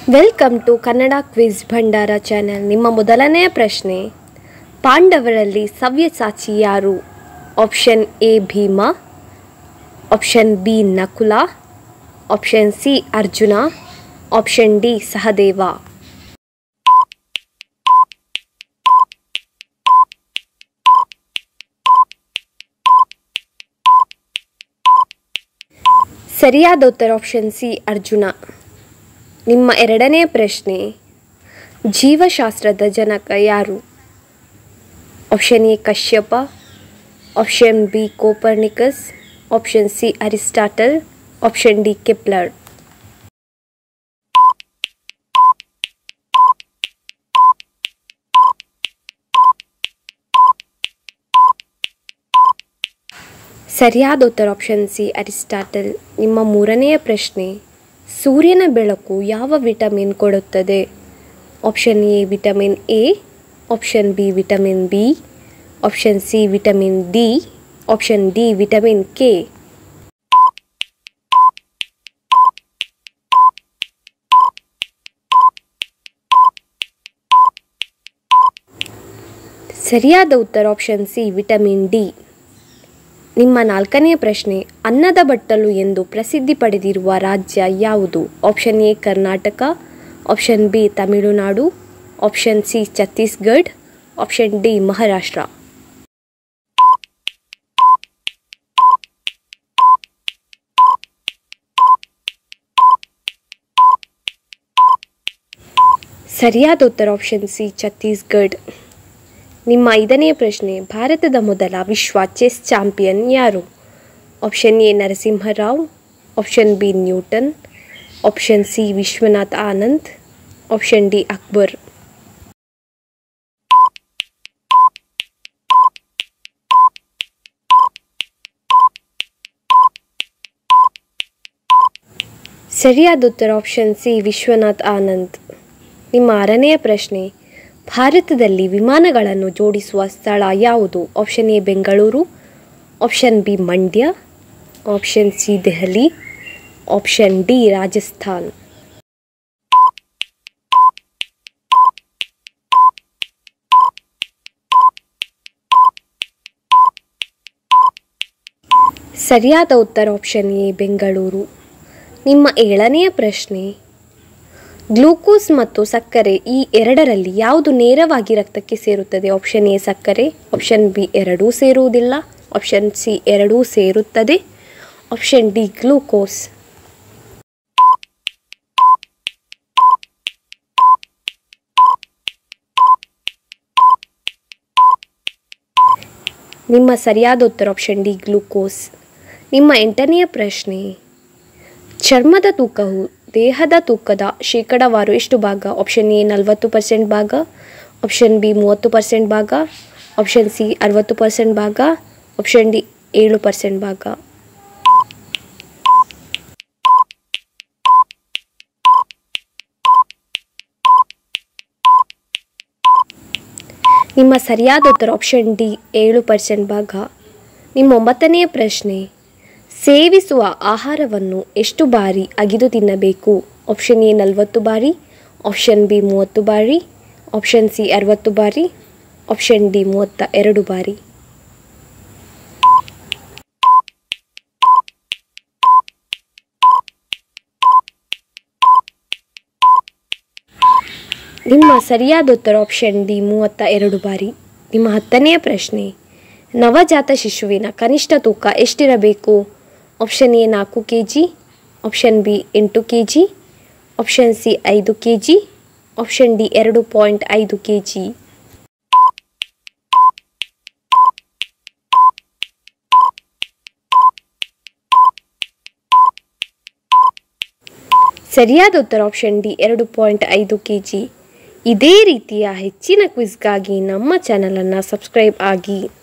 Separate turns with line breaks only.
welcome to Kannada quiz ಭಂಡಾರ channel ನಿಮ್ಮ ಮೊದಲನೆಯ ಪ್ರಶ್ನೆ ಪಾಂಡವರಲ್ಲಿ ಸವ್ಯಸಾಚಿ ಯಾರು option A Bhima option B Nakula option C Arjuna option D Sahadeva ಸರಿಯಾದ ಉತ್ತರ ಆಪ್ಷನ್ ಸಿ ಅರ್ಜುನ ನಿಮ್ಮ ಎರಡನೇ ಪ್ರಶ್ನೆ ಜೀವಶಾಸ್ತ್ರದ ಜನಕ ಯಾರು option A Kashyapa option B Copernicus option C Aristotle option D Kepler ಸರಿಯಾದ ಉತ್ತರ ಆಪ್ಷನ್ ಸಿ ಅರಿಸ್ಟಾಟಲ್ ನಿಮ್ಮ ಮೂರನೆಯ ಪ್ರಶ್ನೆ ಸೂರ್ಯನ ಬೆಳಕು ಯಾವ ವಿಟಮಿನ್ ಕೊಡುತ್ತದೆ option A vitamin A option B vitamin B option C vitamin D option D vitamin K ಸರಿಯಾದ ಉತ್ತರ ಆಪ್ಷನ್ ಸಿ ವಿಟಮಿನ್ ಡಿ ನಿಮ್ಮ ನಾಲ್ಕನೆಯ ಪ್ರಶ್ನೆ ಅನ್ನದ ಬಟ್ಟಲು ಎಂದು ಪ್ರಸಿದ್ಧಿ ಪಡೆದಿರುವ ರಾಜ್ಯ ಯಾವುದು option A Karnataka option B Tamil Nadu option C Chhattisgarh option D Maharashtra ಸರಿಯಾದ ಉತ್ತರ ಆಪ್ಷನ್ ಸಿ ಛತ್ತೀಸ್ಗಢ್ ನಿಮ್ಮ ಐದನೆಯ ಪ್ರಶ್ನೆ ಭಾರತದ ಮೊದಲ ವಿಶ್ವ ಚೆಸ್ ಚಾಂಪಿಯನ್ ಯಾರು option A Narasimha Rao option B Newton option C Vishwanath Anand option D Akbar ಸರಿಯಾದ ಉತ್ತರ ಆಪ್ಷನ್ ಸಿ ವಿಶ್ವನಾಥ್ ಆನಂದ್ ನಿಮ್ಮ ಆರನೆಯ ಪ್ರಶ್ನೆ ಭಾರತದಲ್ಲಿ ವಿಮಾನಗಳನ್ನು ಜೋಡಿಸುವ ಸ್ಥಳ ಯಾವುದು option A Bengaluru option B Mandya option C Delhi option D Rajasthan ಸರಿಯಾದ ಉತ್ತರ ಆಪ್ಷನ್ ಎ ಬೆಂಗಳೂರು ನಿಮ್ಮ ಏಳನೆಯ ಪ್ರಶ್ನೆ ಗ್ಲೂಕೋಸ್ ಮತ್ತು ಸಕ್ಕರೆ ಈ ಎರಡರಲ್ಲಿ ಯಾವುದು ನೇರವಾಗಿ ರಕ್ತಕ್ಕೆ ಸೇರುತ್ತದೆ ಆಪ್ಷನ್ ಎ ಸಕ್ಕರೆ ಆಪ್ಷನ್ ಬಿ ಎರಡೂ ಸೇರುವುದಿಲ್ಲ ಆಪ್ಷನ್ ಸಿ ಎರಡೂ ಸೇರುತ್ತದೆ ಆಪ್ಷನ್ ಡಿ ಗ್ಲೂಕೋಸ್ ನಿಮ್ಮ ಸರಿಯಾದ ಉತ್ತರ ಆಪ್ಷನ್ ಡಿ ಗ್ಲೂಕೋಸ್ ನಿಮ್ಮ ಎಂಟನೆಯ ಪ್ರಶ್ನೆ ಚರ್ಮದ ತೂಕವು ದೇಹದ ತೂಕದ ಶೇಕಡವಾರು ಎಷ್ಟು ಭಾಗ ಆಪ್ಷನ್ ಎ ನಲವತ್ತು ಪರ್ಸೆಂಟ್ ಭಾಗ ಆಪ್ಷನ್ ಬಿ ಮೂವತ್ತು ಪರ್ಸೆಂಟ್ ಭಾಗ ಆಪ್ಷನ್ ಸಿ ಅರವತ್ತು ಪರ್ಸೆಂಟ್ ಭಾಗ ಆಪ್ಷನ್ ಡಿ ಏಳು ಪರ್ಸೆಂಟ್ ಭಾಗ ನಿಮ್ಮ ಸರಿಯಾದ ಉತ್ತರ ಆಪ್ಷನ್ ಡಿ ಏಳು ಪರ್ಸೆಂಟ್ ಭಾಗ ನಿಮ್ಮ ಒಂಬತ್ತನೆಯ ಪ್ರಶ್ನೆ ಸೇವಿಸುವ ಆಹಾರವನ್ನು ಎಷ್ಟು ಬಾರಿ ಅಗಿದು ತಿನ್ನಬೇಕು ಆಪ್ಷನ್ ಎ ನಲವತ್ತು ಬಾರಿ ಆಪ್ಷನ್ ಬಿ ಮೂವತ್ತು ಬಾರಿ ಆಪ್ಷನ್ ಸಿ ಅರವತ್ತು ಬಾರಿ ಆಪ್ಷನ್ ಡಿ ಮೂವತ್ತ ಎರಡು ಬಾರಿ ನಿಮ್ಮ ಸರಿಯಾದ ಉತ್ತರ ಆಪ್ಷನ್ ಡಿ ಮೂವತ್ತ ಎರಡು ಬಾರಿ ನಿಮ್ಮ ಹತ್ತನೆಯ ಪ್ರಶ್ನೆ ನವಜಾತ ಶಿಶುವಿನ ಕನಿಷ್ಠ ತೂಕ ಎಷ್ಟಿರಬೇಕು ಆಪ್ಷನ್ ಎ ನಾಲ್ಕು ಕೆ ಜಿ ಆಪ್ಷನ್ ಬಿ ಎಂಟು ಕೆ ಜಿ ಆಪ್ಷನ್ ಸಿ ಐದು ಕೆ ಜಿ ಆಪ್ಷನ್ ಡಿ ಎರಡು ಪಾಯಿಂಟ್ ಐದು ಕೆ ಜಿ ಸರಿಯಾದ ಉತ್ತರ ಆಪ್ಷನ್ ಡಿ ಎರಡು ಪಾಯಿಂಟ್ ಐದು ಕೆ ಜಿ ಇದೇ ರೀತಿಯ ಹೆಚ್ಚಿನ ಕ್ವಿಜ್ಗಾಗಿ ನಮ್ಮ ಚಾನಲನ್ನು ಸಬ್ಸ್ಕ್ರೈಬ್ ಆಗಿ